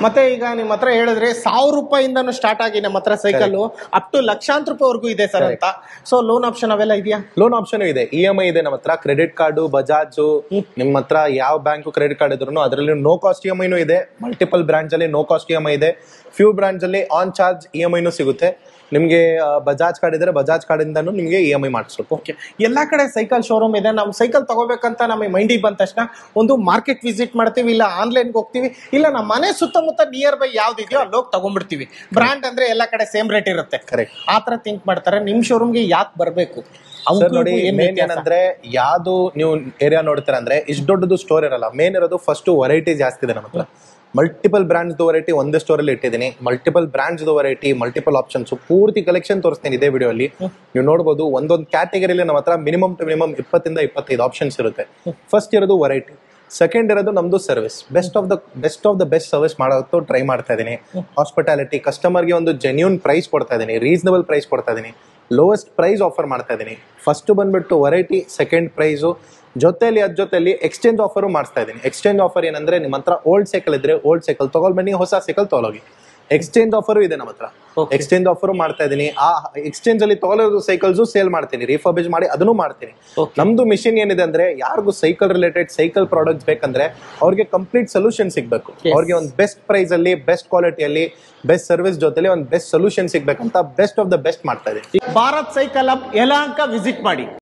ಮತ್ತೆ ಈಗ ನಿಮ್ಮ ಹತ್ರ ಹೇಳಿದ್ರೆ ಸಾವಿರ ರೂಪಾಯಿಂದನೂ ಸ್ಟಾರ್ಟ್ ಆಗಿ ನಮ್ಮ ಹತ್ರ ಸೈಕಲ್ ಅಪ್ ಟು ಲಕ್ಷಾಂತರ ರೂಪಾಯಿವರೆಗೂ ಇದೆ ಸರ್ ಅಂತ ಸೊ ಲೋನ್ ಆಪ್ಷನ್ ಅವೆಲ್ಲ ಇದೆಯಾ ಲೋನ್ ಆಪ್ಷನ್ ಇದೆ ಇ ಎಂ ಐ ಇದೆ ನಮ್ಮ ಹತ್ರ ಕ್ರೆಡಿಟ್ ಕಾರ್ಡು ಬಜಾಜ್ ನಿಮ್ಮ ಹತ್ರ ಯಾವ ಬ್ಯಾಂಕ್ ಕ್ರೆಡಿಟ್ ಕಾರ್ಡ್ ಇದ್ರು ಅದರಲ್ಲಿ ನೋ ಕಾಸ್ಟ್ ಇ ಎಂ ಐನೂ ಇದೆ ಮಲ್ಟಿಪಲ್ ಬ್ರಾಂಚ್ ಅಲ್ಲಿ no cost E M I ಇದೆ ಫ್ಯೂ ಬ್ರಾಂಚ್ ಅಲ್ಲಿ ಆನ್ ಚಾರ್ಜ್ ಇ ಎಂ ಐನೂ ಸಿಗುತ್ತೆ ನಿಮಗೆ ಬಜಾಜ್ ಕಾರ್ಡ್ ಇದ್ರೆ ಬಜಾಜ್ ಕಾರ್ಡ್ ಇಂದಾನು ನಿಮಗೆ ಇ ಎಂ ಐ ಮಾಡಿಸ್ಬೇಕು ಓಕೆ ಎಲ್ಲಾ ಕಡೆ ಸೈಕಲ್ ಶೋರೂಮ್ ಇದೆ ನಾವು ಸೈಕಲ್ ತಗೋಬೇಕಂತ ನಮಗೆ ಮೈಂಡಿಗೆ ಬಂದ ತಕ್ಷಣ ಒಂದು ಮಾರ್ಕೆಟ್ ವಿಸಿಟ್ ಮಾಡ್ತೀವಿ ಇಲ್ಲ ಆನ್ಲೈನ್ಗೆ ಹೋಗ್ತೀವಿ ಇಲ್ಲ ನಮ್ಮ ಮನೆ ಸುತ್ತಮುತ್ತ ನಿಯರ್ ಬೈ ಯಾವ್ದಿದೆಯೋ ಅಲ್ಲಿ ಹೋಗಿ ತಗೊಂಡ್ಬಿಡ್ತೀವಿ ಬ್ರ್ಯಾಂಡ್ ಅಂದ್ರೆ ಎಲ್ಲ ಕಡೆ ಸೇಮ್ ರೇಟ್ ಇರುತ್ತೆ Correct. ಆ ತರ ಥಿಂಕ್ ಮಾಡ್ತಾರೆ ನಿಮ್ ಶೋರೂಮ್ಗೆ ಯಾಕೆ ಬರಬೇಕು ಸರ್ ನೋಡಿ ಮೇನ್ ಏನಂದ್ರೆ ಯಾವ್ದು ನೀವು ಏರಿಯಾ ನೋಡ್ತೀರಾ ಅಂದ್ರೆ ಇಷ್ಟು ದೊಡ್ಡದು ಸ್ಟೋರ್ ಇರಲ್ಲ ಮೇನ್ ಇರೋದು ಫಸ್ಟ್ ವೆರೈಟಿ ಜಾಸ್ತಿ ಇದೆ ನಮ್ಮ ಹತ್ರ ಮಲ್ಟಿಪಲ್ ಬ್ರಾಂಡ್ಸ್ ವೆರೈಟಿ ಒಂದೇ ಸ್ಟೋರ್ ಅಲ್ಲಿ ಇಟ್ಟಿದ್ದೀನಿ multiple brands variety multiple options ಪೂರ್ತಿ ಕಲೆಕ್ಷನ್ ತೋರಿಸ್ತೀನಿ ಇದೇ ವಿಡಿಯೋ ಅಲ್ಲಿ ನೀವು ನೋಡಬಹುದು ಒಂದೊಂದು ಕ್ಯಾಟಗರಿಲಿ ನಮ್ಮ ಹತ್ರ ಮಿನಿಮಮ್ ಟು ಮಿನಿಮಮ್ ಇಪ್ಪತ್ತಿಂದ ಇಪ್ಪತ್ತೈದು ಆಪ್ಷನ್ಸ್ ಇರುತ್ತೆ ಫಸ್ಟ್ ಇರೋದು ವೆರೈಟಿ ಸೆಕೆಂಡ್ ಇರೋದು ನಮ್ದು service best of the best of the best service ಮಾಡೋದು ಟ್ರೈ ಮಾಡ್ತಾ ಇದ್ದೀನಿ ಹಾಸ್ಪಿಟಾಲಿಟಿ ಕಸ್ಟಮರ್ಗೆ ಒಂದು ಜೆನ್ಯೂನ್ ಪ್ರೈಸ್ ಕೊಡ್ತಾ ಇದ್ದೀನಿ ರೀಸನಬಲ್ ಪ್ರೈಸ್ ಕೊಡ್ತಾ ಇದ್ದೀನಿ ಲೋಯೆಸ್ಟ್ ಪ್ರೈಸ್ ಆಫರ್ ಮಾಡ್ತಾ ಇದ್ದೀನಿ ಫಸ್ಟ್ ಬಂದ್ಬಿಟ್ಟು ವೆರೈಟಿ ಸೆಕೆಂಡ್ ಪ್ರೈಸು ಜೊತೆಲಿ ಅದ್ ಜೊತೆಲಿ ಎಕ್ಸ್ಚೇಂಜ್ ಆಫರು ಮಾಡಿಸ್ತಾ ಇದ್ದೀನಿ ಎಕ್ಸ್ಚೇಂಜ್ ಆಫರ್ ಏನಂದ್ರೆ ನಿಮ್ಮ ಹತ್ರ ಓಲ್ಡ್ ಸೈಕಲ್ ಇದ್ರೆ ಓಲ್ಡ್ ಸೈಕಲ್ ತಗೊಳ್ ಬನ್ನಿ ಹೊಸ ಸೈಕಲ್ ತಗೊಳೋಗಿ ಎಕ್ಸ್ಚೇಂಜ್ ಆಫರು ಇದೆ ನಮ್ಮ ಹತ್ರ Okay. ಎಕ್ಸ್ಚೇಂಜ್ ಆಫರು ಮಾಡ್ತಾ ಇದ್ದೀನಿ ಆ ಎಕ್ಸ್ಚೇಂಜ್ ಅಲ್ಲಿ ತಗೊಳ್ಳೋದು ಸೈಕಲ್ಸ್ ಸೇಲ್ ಮಾಡ್ತೀನಿ ರಿಫರ್ಬಿಶ್ ಮಾಡಿ ಅದನ್ನು ಮಾಡ್ತೀನಿ Okay. ನಮ್ದು ಮಿಷಿನ್ ಏನಿದೆ ಅಂದ್ರೆ ಯಾರಿಗೂ ಸೈಕಲ್ ರಿಲೇಟೆಡ್ ಸೈಕಲ್ ಪ್ರಾಡಕ್ಟ್ಸ್ ಬೇಕಂದ್ರೆ ಅವ್ರಿಗೆ ಕಂಪ್ಲೀಟ್ ಸೊಲ್ಯೂಷನ್ ಸಿಗ್ಬೇಕು Yes. ಅವ್ರಿಗೆ ಒಂದು ಬೆಸ್ಟ್ ಪ್ರೈಸ್ ಅಲ್ಲಿ ಬೆಸ್ಟ್ ಕ್ವಾಲಿಟಿಯಲ್ಲಿ ಬೆಸ್ಟ್ ಸರ್ವಿಸ್ ಜೊತೆಲಿ ಒಂದು ಬೆಸ್ಟ್ ಸೊಲ್ಯೂಷನ್ ಸಿಗ್ಬೇಕಂತ ಬೆಸ್ಟ್ ಆಫ್ ದ ಬೆಸ್ಟ್ ಮಾಡ್ತಾ ಇದ್ದೀನಿ Bharat cycle hub Yelahanka visit ಮಾಡಿ